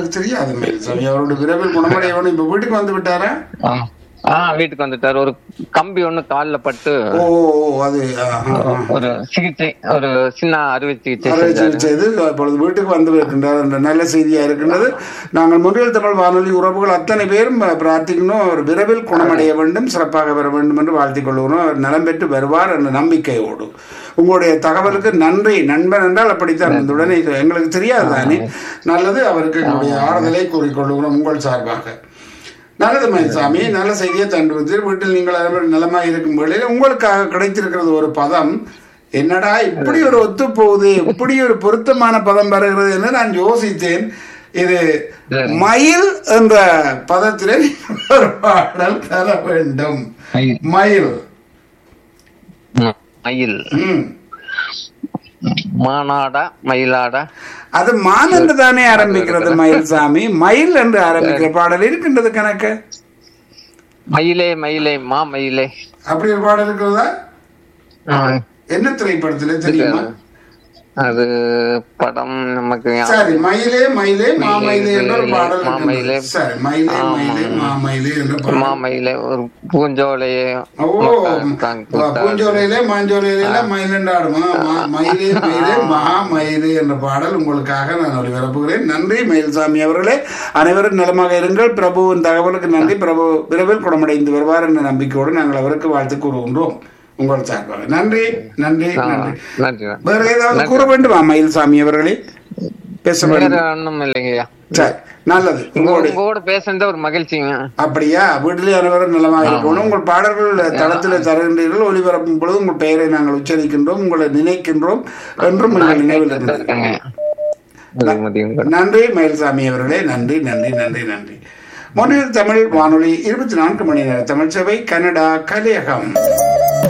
எங்களுக்கு தெரியாது மயில்சாமி அவருடைய விரைவில் குணமடைய வேணும் இப்ப வீட்டுக்கு வந்து விட்டாரா ஆ. ஆ வீட்டுக்கு வந்துட்டாரு ஒரு கம்பி ஒண்ணு கால்ல பட்டு ஓ ஓ, அது ஆ, ஆ, ஆ. ஒரு சிகிச்சை ஒரு சின்ன அறுவை சிகிச்சை அறுவை செஞ்சாரு சிகிச்சை செய்து இப்பொழுது வீட்டுக்கு வந்து இருக்கின்றார் என்ற நல்ல செய்தியா இருக்கின்றது நாங்கள் முன்னில் தமிழ் வானொலி உறவுகள் அத்தனை பேரும் பிரார்த்திக்கணும் அவர் விரைவில் குணமடைய வேண்டும் சிறப்பாக வர வேண்டும் என்று வாழ்த்திக் கொள்கிறோம் அவர் நலம் பெற்று வருவார் என்ற நம்பிக்கையோடு உங்களுடைய தகவலுக்கு நன்றி நண்பன் என்றால் அப்படித்தான் இந்த உடனே இது எங்களுக்கு தெரியாது தானே நல்லது அவருக்கு எங்களுடைய ஆறுதலை கூறிக்கொள்கிறோம் உங்கள் சார்பாக நல்லது மயில்சாமி நல்ல செய்தியை தண்டு வீட்டில் நீங்கள் அனைவரும் நலமாக இருக்கும் வேளையில் உங்களுக்காக கிடைத்திருக்கிறது ஒரு பதம் என்னடா இப்படி ஒரு ஒத்து போகுது இப்படி ஒரு பொருத்தமான பதம் வருகிறது என்று நான் யோசித்தேன் இது மயில் என்ற பதத்திலே ஒரு பாடல் தர வேண்டும் மயில். மயில் ம். மயில் ம். மானாடா மயிலாடா அது மான் என்று தானே ஆரம்பிக்கிறது மயில்சாமி மயில் என்று ஆரம்பிக்கிற பாடல் இருக்கின்றது கணக்கு மயிலே மயிலே மா மயிலே அப்படி ஒரு பாடல் இருக்கிறதா ம். என்ன திரைப்படத்திலே தெரியுமா அது படம் நமக்கு ஞாபகம் சரி மயிலே மயிலே மாமயிலே என்ற ஒரு பாடல் மாமயிலே. இருக்கின்றது. சரி மயிலே மயிலே மாமயிலே என்ற பாடல் மா மயிலே ஒரு பூஞ்சோலையே ஓ பூஞ்சோலையிலே மாஞ்சோலையில மயிலண்டு ஆடுமா மா- மயிலே மயிலே மகா மயிலே என்ற பாடல் உங்களுக்காக நான் ஒளிபரப்புகிறேன் நன்றி மயில்சாமி அவர்களே அனைவரும் நலமாக இருங்கள் பிரபுவின் தகவலுக்கு நன்றி பிரபு விரைவில் குணமடைந்து வருவார் என்ற நம்பிக்கையோடு நாங்கள் அவருக்கு வாழ்த்து கூறுகின்றோம் உங்கள் சார்பாக நன்றி நன்றி நன்றி நன்றி வேற ஏதாவது கூற வேண்டுமா மயில்சாமி அவர்களே பேச வேற வேண்டும் ஒண்ணும் இல்லைங்கய்யா சரி நல்லது உங்க உங்களுடைய உங்க கூட பேசுனது ஒரு மகிழ்ச்சிங்க அப்படியா வீட்டிலே அனைவரும் நலமாக இருக்கணும் உங்கள் பாடல்கள் தளத்தில் தருகின்றீர்கள் ஒளிபரப்பும் பொழுது உங்கள் பெயரை நாங்கள் உச்சரிக்கின்றோம் உங்களை நினைக்கின்றோம் என்றும் எங்கள் நினைவில் இருந்தது இருக்கேங்க மதியம் கூட. நன்றி மயில்சாமி அவர்களே நன்றி நன்றி நன்றி நன்றி மொழியில் தமிழ் வானொலி இருபத்தி நான்கு மணி நேர தமிழ் சபை கனடா கலையகம்